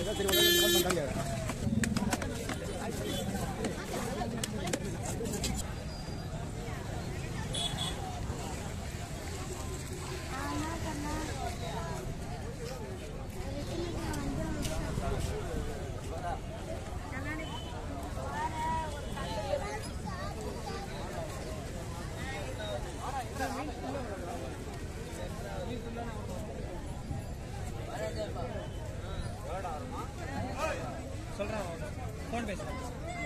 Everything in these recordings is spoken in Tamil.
சரி உடனே கால் பண்றாங்க சொல்றேன் ஃபோன் பேசுறேன்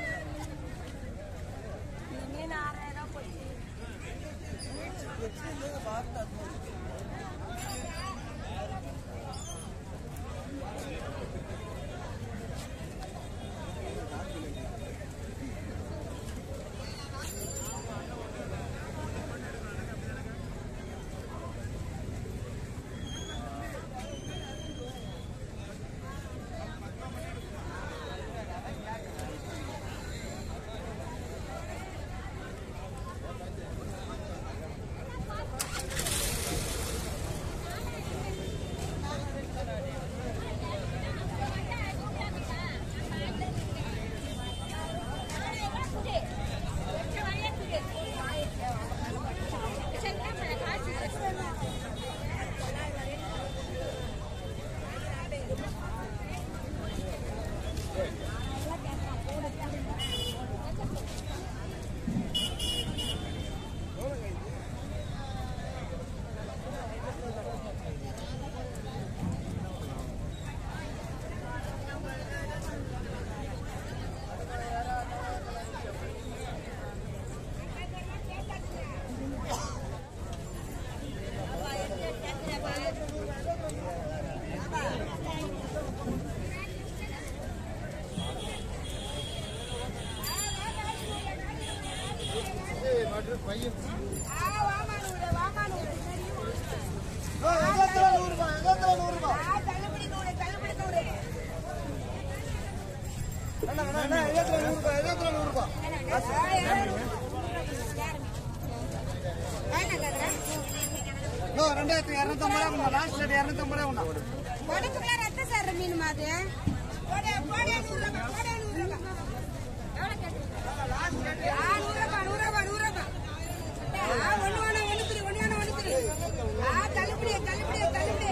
பையன் ரெண்டாயிரத்தி இரநூத்தம்பது ரூபா லாஸ்ட் ரேட் இரநூத்தம்பது ரூபா உடம்புக்குள்ள ரத்த சார் மீன் மாதிரி தள்ளுபடி தள்ளுபடி தள்ளுபடி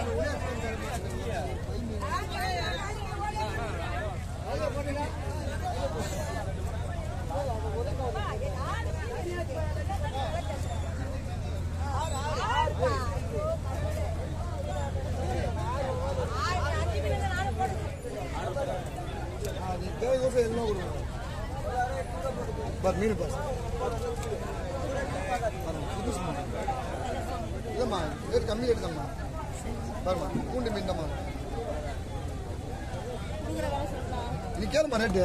தேவை எல்லாம் கொடுக்கணும் பார் மீன் பாஸ் புதுசுமா இல்லைம்மா ரேட் கம்மி ரேட் தான்மா பாருமா பூண்டு மீன் தான்மா நீ கேளுமா ரேட்டு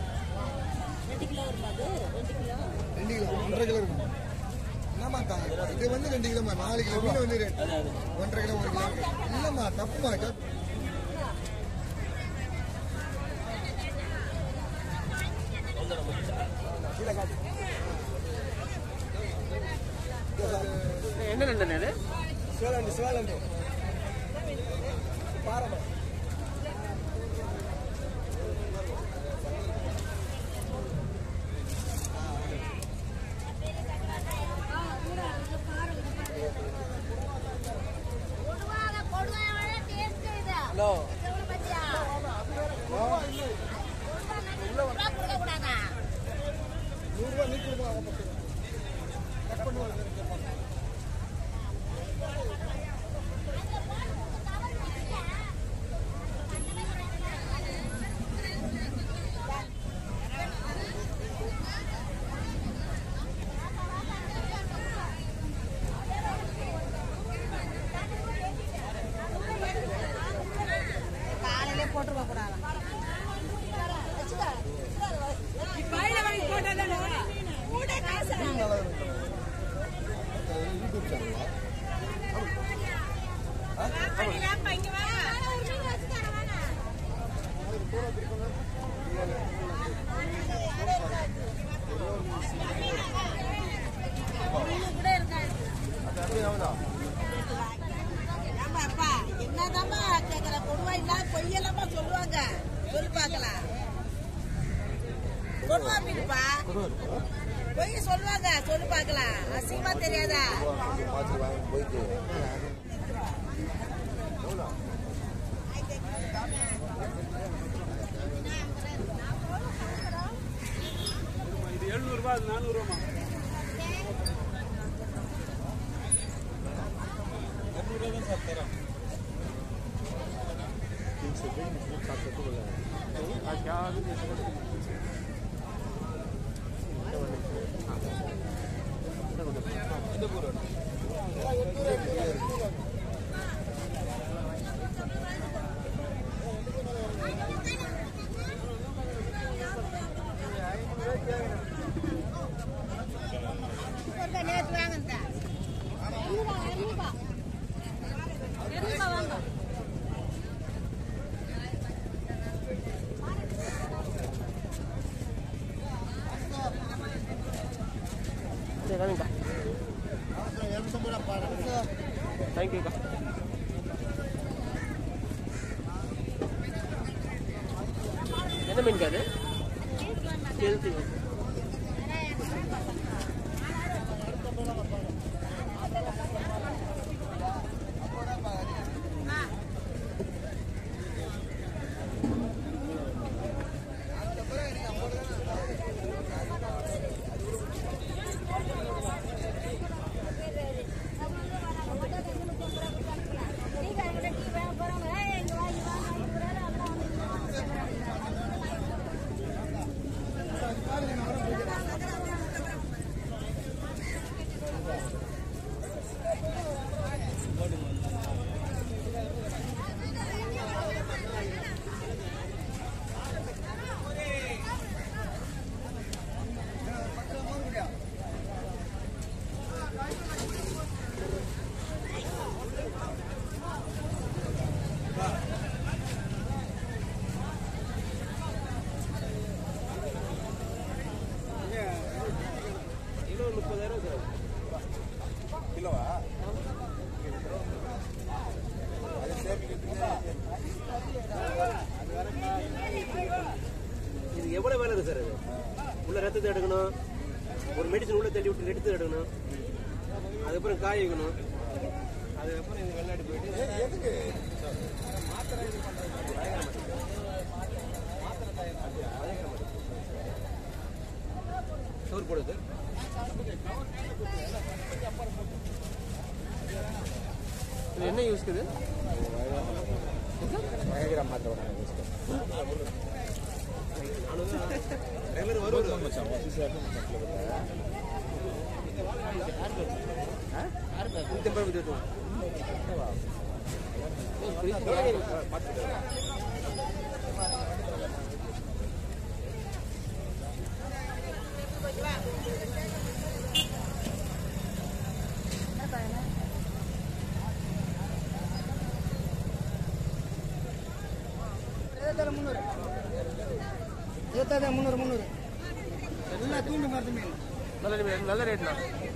ரெண்டு கிலோ ஒன்றரை கிலோ இருக்கும் என்னம்மா தா இது வந்து ரெண்டு கிலோமா நாலு கிலோ மீன் வந்து ரேட் ஒன்றரை கிலோ ஒரு கிலோ இல்லைம்மா தப்புமா கே- என்ன நண்டு சிவாலண்டு சிவாலண்டு பாரமா ஹலோ நூறுரூவா நீ கொடுமா கட் பண்ணுவாங்க காலையிலே போட்டுருக்க கூடாது பையில வாங்கி போட்டாதானே கூட காசு நல்லா இருக்கும் யூடியூப் சேனலா கூட இருக்காது ஆமா அப்பா என்னதாம்மா கேக்குற பொதுவா இல்லாத பொய்யெல்லாமா சொல்லுவாங்க கொடுவா மீன்ப்பா பொய் சொல்லுவாங்க சொல்லு பார்க்கலாம் அசிங்கமா தெரியாதா பார்த்து வாங்கி போயிட்டு இது எழுநூறுபா அது நானூறுவாமா நேற்று வாங்கிட்டேன் தேங்க்யூக்கா என்ன மீன் அது கெளுத்தி மீன் கிலோ முப்பதாயிரம் சார் கிலோவா அது சேமிக்கிறதுக்கு இது எவ்வளவு வேலை இருக்கு சார் இது உள்ள ரத்தத்தை எடுக்கணும் ஒரு மெடிசன் உள்ள தள்ளி விட்டு எடுத்து எடுக்கணும் அதுக்கப்புறம் காய வைக்கணும் அதுக்கப்புறம் இந்த வெள்ளாடி போயிட்டு எதுக்கு சோறு போடுது இது என்ன யூஸ்க்குது பயங்கரம் மாத்திரம் ரெகுலர் வருவது நூற்றி ஐம்பது ரூபாய் கொடுத்து முந்நூறு இருபத்தாறு முந்நூறு முந்நூறு எல்லாம் தூண்டு மரத்து மீன் நல்ல ரேட் நல்ல ரேட்ண்ணா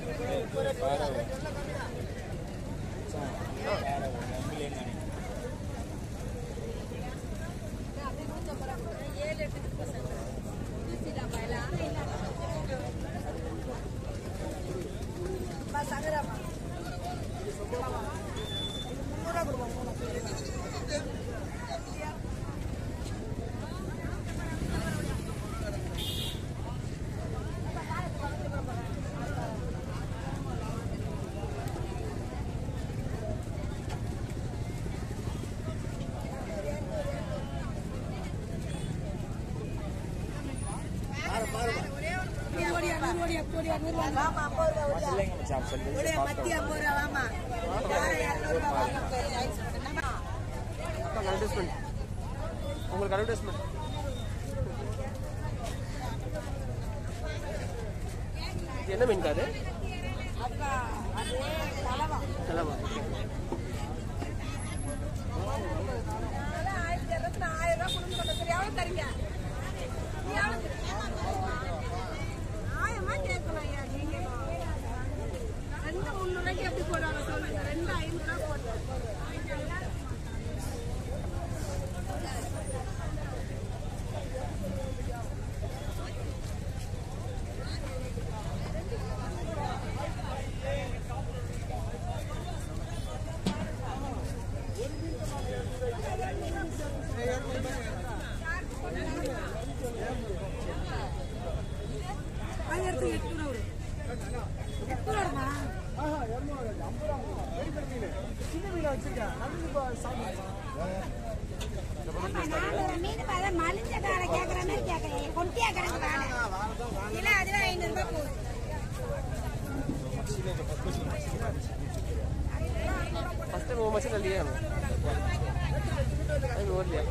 வாமா ஐம்பது ரூபா ஒடியா மத்தி ஐம்பது ரூபா வாமா இரநூறு ரூபா வாமா என்னம்மா அட்வர்டைஸ்மெண்ட் உங்களுக்கு அட்வர்டைஸ்மெண்ட் என்ன மீன் காது அக்கா அது தலைவா செலவா ஆயிரத்தி இருபத்தி ஆயிரம் ரூபாய் கொடுக்க சொல்லுங்க எவ்வளவு தரீங்க நீ எவ்வளவு தரீங்க? ஆயிரமா கேட்கலாம் ஐயா நீங்க ரெண்டு முந்நூறுக்கு எப்படி போடுவாங்க சொல்லுங்க ரெண்டு ஐநூறு ரூபா போடுவாங்க மீன் பார்த்தா மலிஞ்ச காலை கேட்குற மாதிரி கேட்குறேன் கொட்டியா கிடக்கு வாழை இல்லை அதுவே ஐநூறுபா போகுது ಫಸ್ಟ್ ಟೈಮ್ ಮಷೀನಲ್ಲಿ ಏನು ಅದು ಓದ್ಲಿಯಾ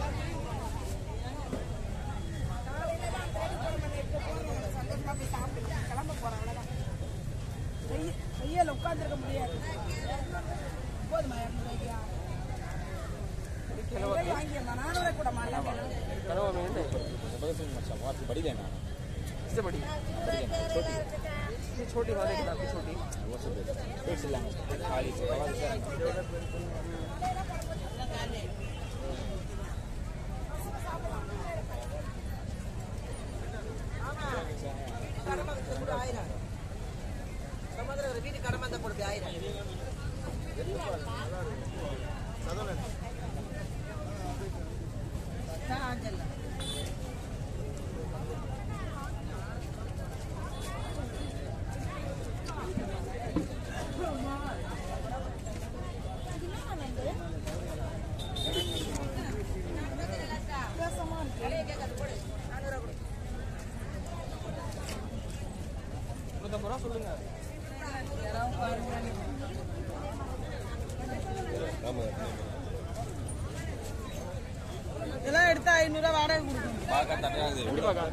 வெயில் உட்காந்துருக்க முடியாது போதுமா இரநூறுவாய்க்கா வாங்கியிருந்தா நானூறு கூட மாட்டேன் ಕನವ ಮೀನು बड़ी देना इससे बड़ी छोटी ये छोटी वाले की काफी छोटी वो सब दे दो फिर से लाएंगे खाली से आवाज से நூற்றம்பது ரூபா சொல்லுங்க இதெல்லாம் எடுத்தா ஐநூறுரூவா வாடகை கொடுக்கணும் எப்படி பார்க்கலாம்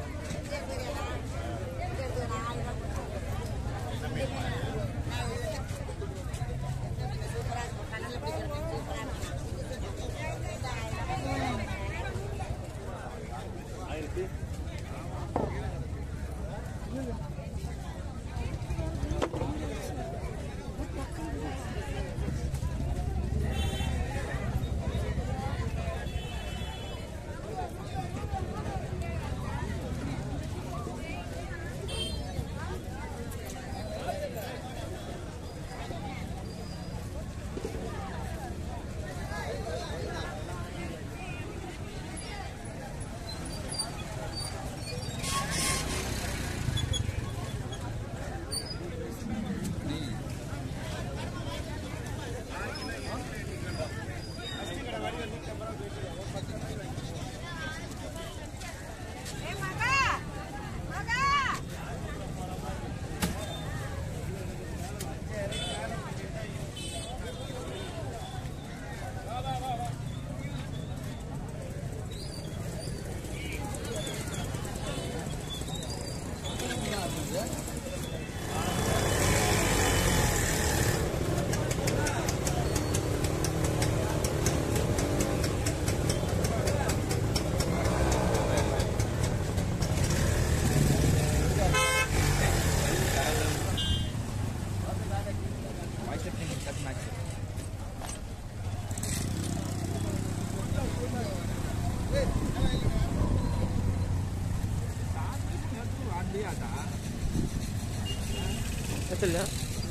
ಎತ್ತಲ್ಲ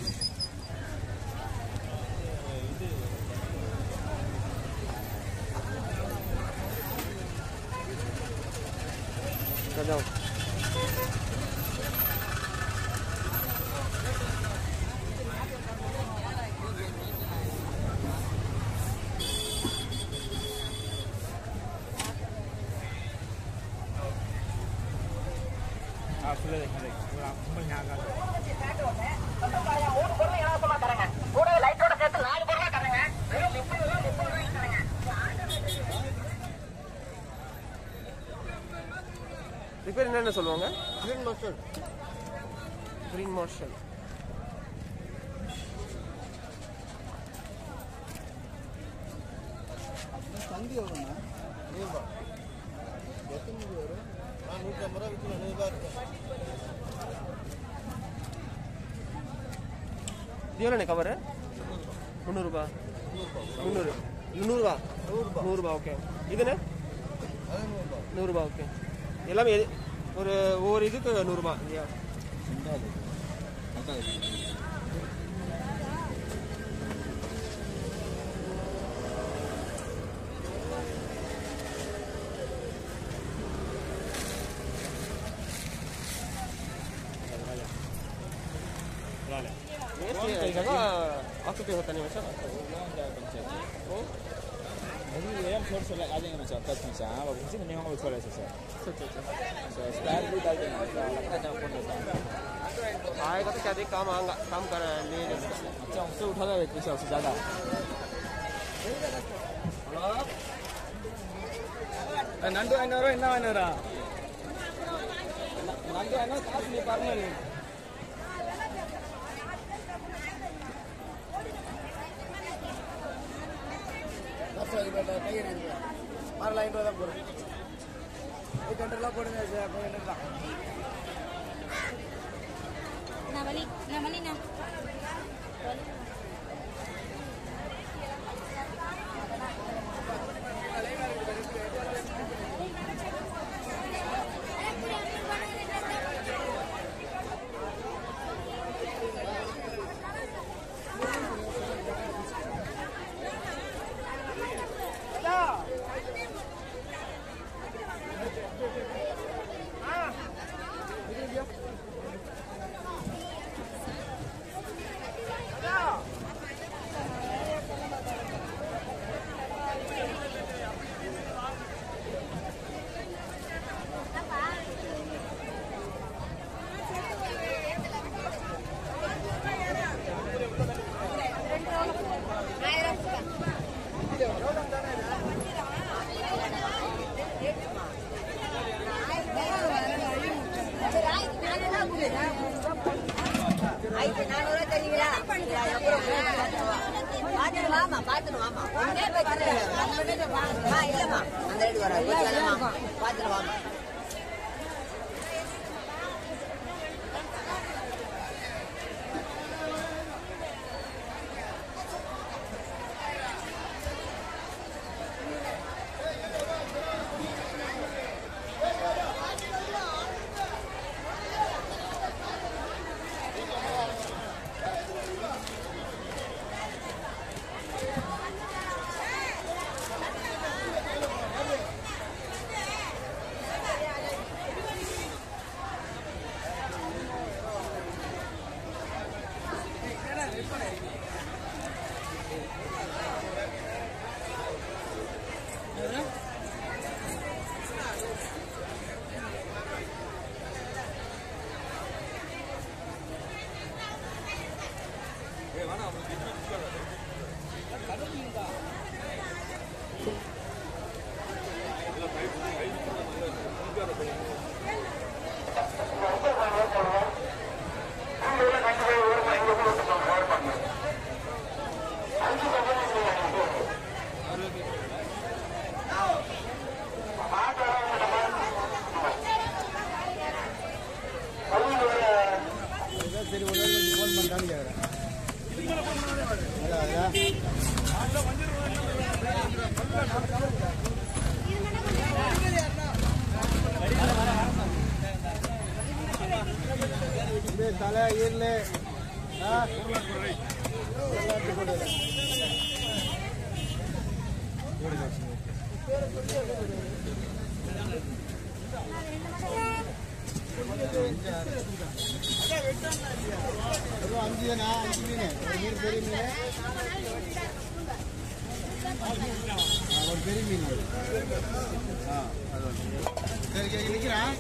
ಕದಾವ್ இது பேர் என்னென்ன சொல்லுவாங்க கிரீன் மஸ்டர்ட் கிரீன் மார்ஷல் சந்தி எவ்வளோண்ணா நூறுரூபா எத்தனை ரூபா வரும் நான் நூற்றம்பது ரூபா விற்கணும் நூறுரூபா இருக்கும் இது எவ்வளோ கவரு முந்நூறுபா முந்நூறு நூறுரூவா நூறுரூபா நூறுரூபா ஓகே இதுன்னு அது நூறுரூபா நூறுரூபா ஓகே எல்லாமே எது ஒரு ஒவ்வொரு இதுக்கு நூறுரூபா இல்லையா வேஷ்டி இதாக किती होता नाही मचा 여기 예약 서울서 나중에 맞아 어떻습니까? 뭐 무슨 내용을 서울에서 अच्छा अच्छा 저 스타일 비 달게 나니까 나가 보내서 आएगा तो क्या देख काम आएगा काम कर ले ले 맞죠? 수 타다 뜻이 없어 자다 நண்டு ஐநூறு என்ன ஐநூறா நண்டு ஐநூறு காசு நீ பாருங்க நீ வரலாம் ஐம்பது தான் போடுறேன் எயிட் ஹண்ட்ரட்லாம் போடுங்க சார் ஃபைவ் ஹண்ட்ரட் தான் நான் வலி நான் வலி நான் ஐந்து நானூறு தெரியுங்களா பாத்துட்டு வாமா பாத்துட்டு வாமா ஒன்னே பிரச்சனை இல்லை. ஆ, இல்லம்மா அந்த ரேட்டு வராது பாத்துட்டு வாமா சரி ஒரு நாள் கொஞ்சம் ஃபோன் பண்ணிட்டான்னு கேட்குறேன் அதான் அதான் இது தலை ஈரல் ஆ எல்லாத்தையும் போடு. வெறும் அஞ்சு தானா அஞ்சு மீன் ஒரு மீன் பெரிய மீன் ஆ, ஒரு பெரிய மீன் ஆ அது ஒன்று. சரி கேட்க நிற்கிறான்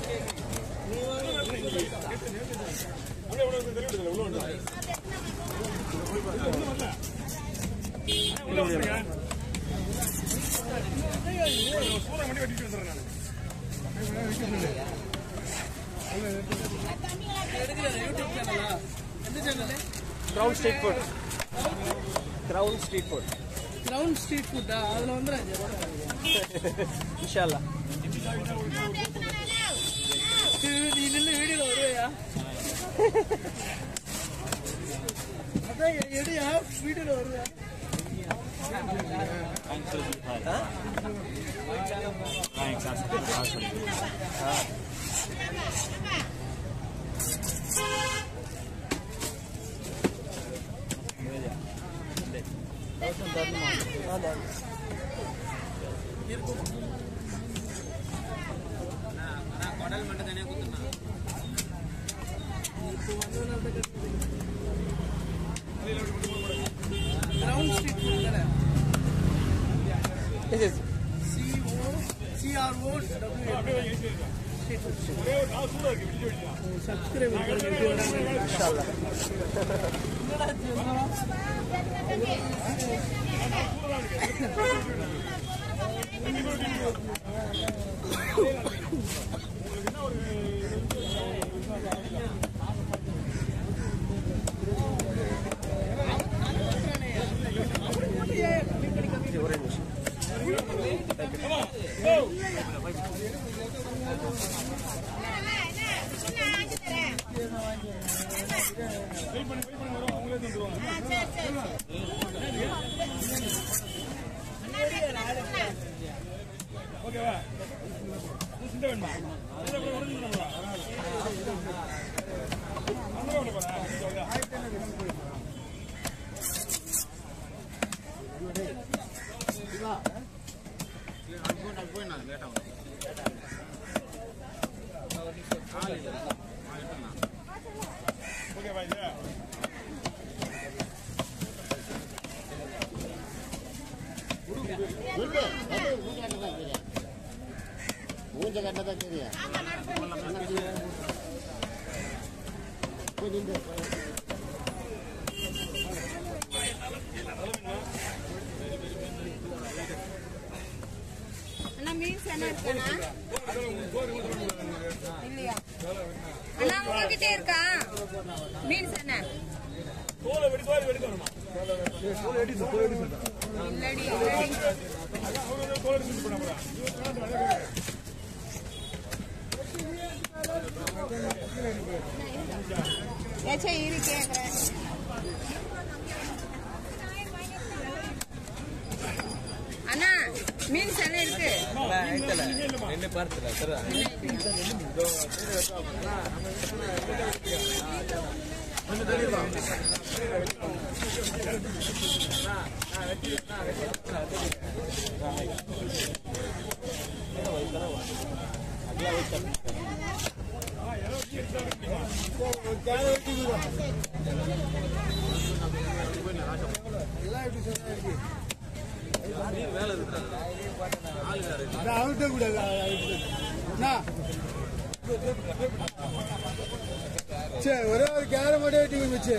ground street food ground street food ground street ஃபுட்டா அதில் வந்துடாது இன்ஷால்லா நீ நின்று வீடியோவில் வருவையா அதான் எடியா வீடியோவில் வருவேன் ஆ டிஆர்ஓ சப்ஸ்கிரைபர் எப்படி வராங்க என்னடா இது வந்தோம்? ஒரே நிமிஷம் மூஞ்ச கட்டதான் தெரியும் அண்ணா மீன்ஸ் என்ன இருக்காண்ணா இல்லையா அண்ணா உங்ககிட்ட இருக்கா மீன்ஸ் என்ன இல்லடி இல்லடி ஏச்சா இரு கேக்குறேன் அண்ணா மீன்ஸ் என்ன இருக்கு என்ன பார்த்துல சரி அவர்கிட்ட கூட சரி ஒரே ஒரு கேரம் மட்டும் வெட்டி வச்சு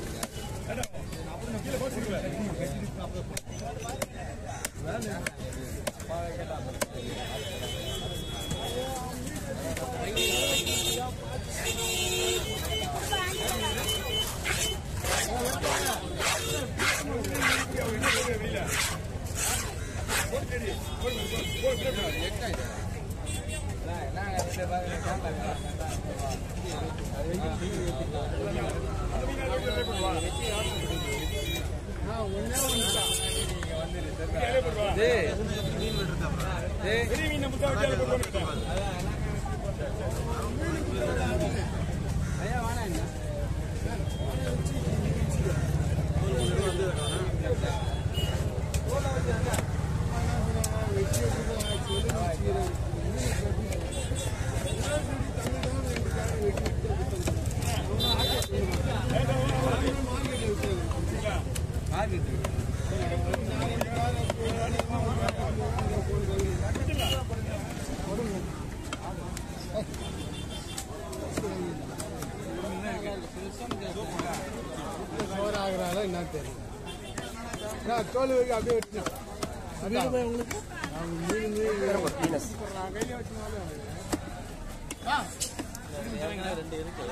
ஆகுறாங்களா என்ன தெரியும் நான் தோல் வைக்க அப்படியே வெட்டி உங்களுக்கு மீன் மீன் ரெண்டு இருக்கு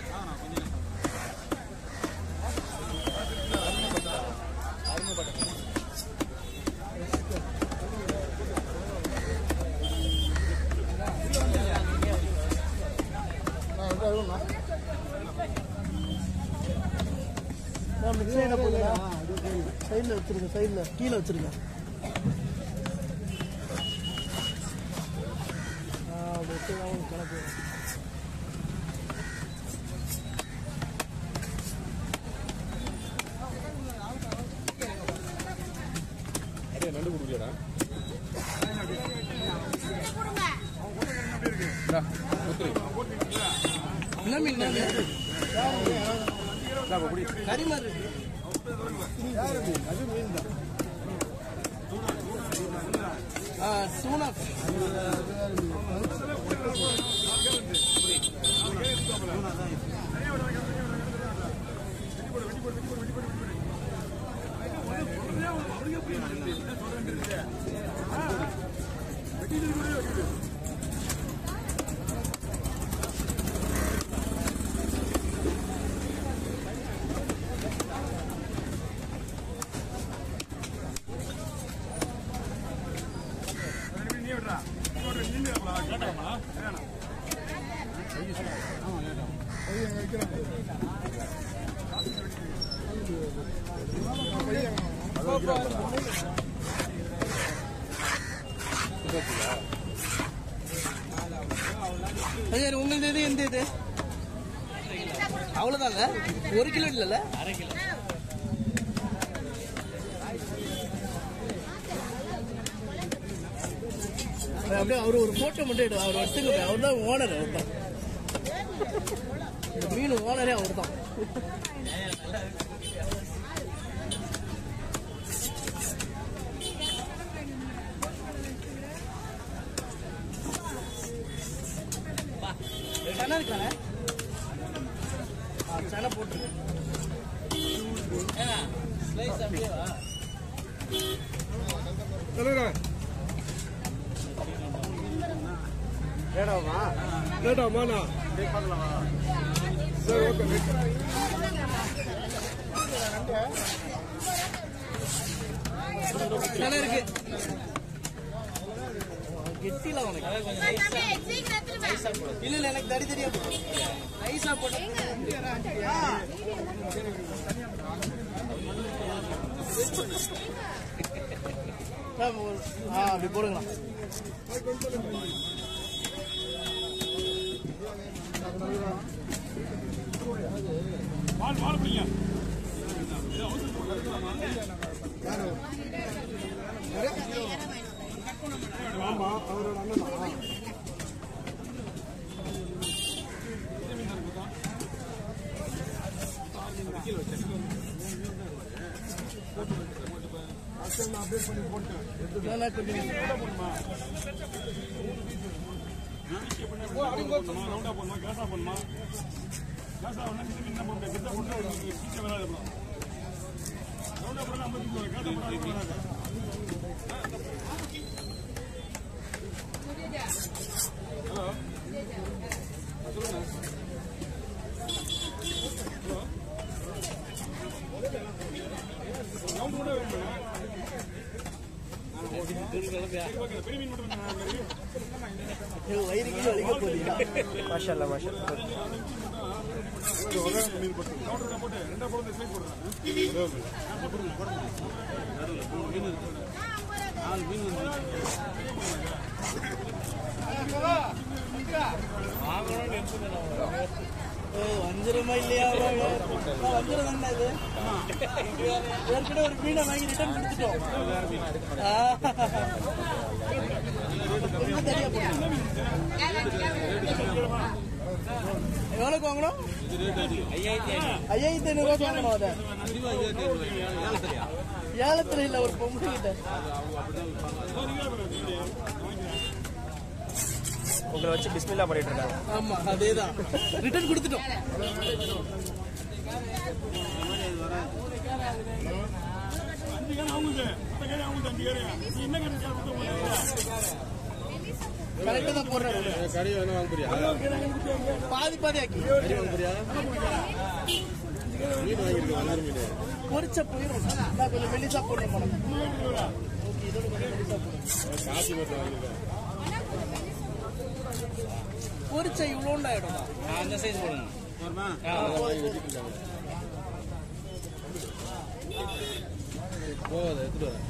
சைடில் வச்சிருங்க சைடில் கீழே வச்சிருங்க ஆ, வெட்டினா உங்களுக்கு கணக்கு வரும். அப்படியே நண்டு கொடுக்கலடா என்ன மீன் அது? கறி மாதிரி இருக்கு. அது மீன் தான் சூனா சரி உங்களுக்கு இது எந்த இது அவ்வளோதாங்க ஒரு கிலோ இல்லைல்ல அரை கிலோ அப்படியே அவர் ஒரு போட்டோ மட்டும் எடு அவர் எடுத்துங்க அவர் தான் ஓனர் அவர் தான் இந்த மீன் ஓனரே அவர் தான் சனா இருக்கானே ஆ சனா போட்டுருக்கு லேட்டாமாண்ணா சரி ஓகே சனா இருக்கு கெட்டில உனக்கு இல்ல இல்ல எனக்கு தடி தெரியும் ஐசா போட்டு ஆ அப்படி போடுங்களா ஆமா அவரோட அண்ணனா அப்டேட் பண்ணி போட்டேன் வயிறுக்கு வலிக்க போறீங்க மாஷா மாஷா ஓ வஞ்சிரமா இல்லையா வஞ்சிரம் தானே இது ஏற்கனவே ஒரு மீனை வாங்கி ரிட்டர்ன் கொடுத்துட்டோம் ஆ. இன்னும் தனியா போடுங்க. எவ்வளோக்கு வாங்கணும் ஐயாயிரத்தி ஐநூறு ரூபாய்க்கு வாங்கணும் அதை ஏலத்துல இல்ல ஒரு பொம்பளை கிட்ட உங்களை வச்சு பிஸ்மில்லா பண்ணிட்டு இருக்காங்க ஆமா அதேதான் ரிட்டர்ன் கொடுத்துட்டோம் கரெக்டா தான் போடுறாரு கறி வேணும் வாங்க போறியா பாதி பாதி ஆக்கி கறி வாங்க போறியா மீன் வாங்கியிருக்கேன் வண்ணார் மீன் பொரிச்ச போயிடும் நான் கொஞ்சம் மெலிசா போடுறேன் மேடம் ஓகே இதோட கொஞ்சம் மெலிசா போடுறேன் காசி மட்டும் வாங்கியிருக்கேன் பொரிச்ச இவ்வளோண்டு ஆயிடும் அந்த சைஸ் போடுங்க அதை வாங்கி வச்சுட்டு இருக்காங்க போகாத எடுத்துட்டு வரேன்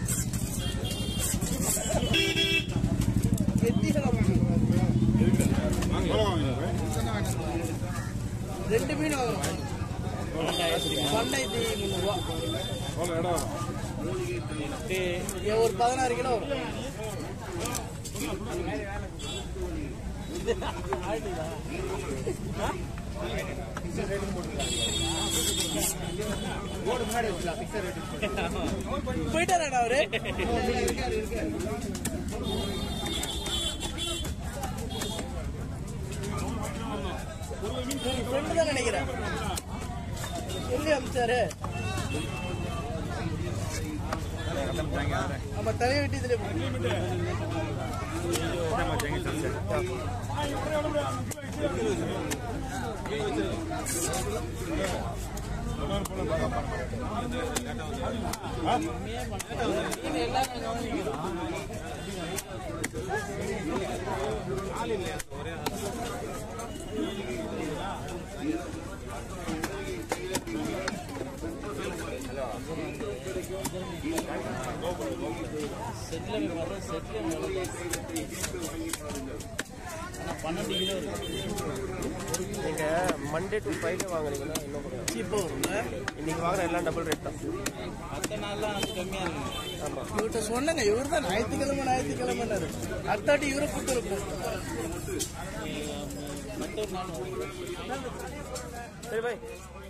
கெட்டிகளா ரெண்டு மீன் வாங்கணும் பன்னெண்டாயிரத்தி முந்நூறுவா எவ்வளோ இடம் ஏன் ஒரு பதினாறு கிலோ வரும் போயிட்டாரா அவரு ஃப்ரெண்டு தான் நினைக்கிறேன் சொல்லி அமிச்சாரு ஆமா தலையை வெட்டி இதுல நீங்க மண்டே டு ஃப்ரைடே வாங்குறீங்கன்னா இன்னும் கொஞ்சம் சீப்பா வரும்ல இன்னைக்கு வாங்குற எல்லாம் டபுள் ரேட் தான் மற்ற நாள்லாம் வந்து கம்மியா இருக்கு ஆமா இவர்கிட்ட சொன்னேங்க இவர் தான் ஞாயிற்றுக்கிழமை ஞாயிற்றுக்கிழமைன்னாரு அத்தாட்டி இவரை கூட்டு இருப்போம் சரி பாய்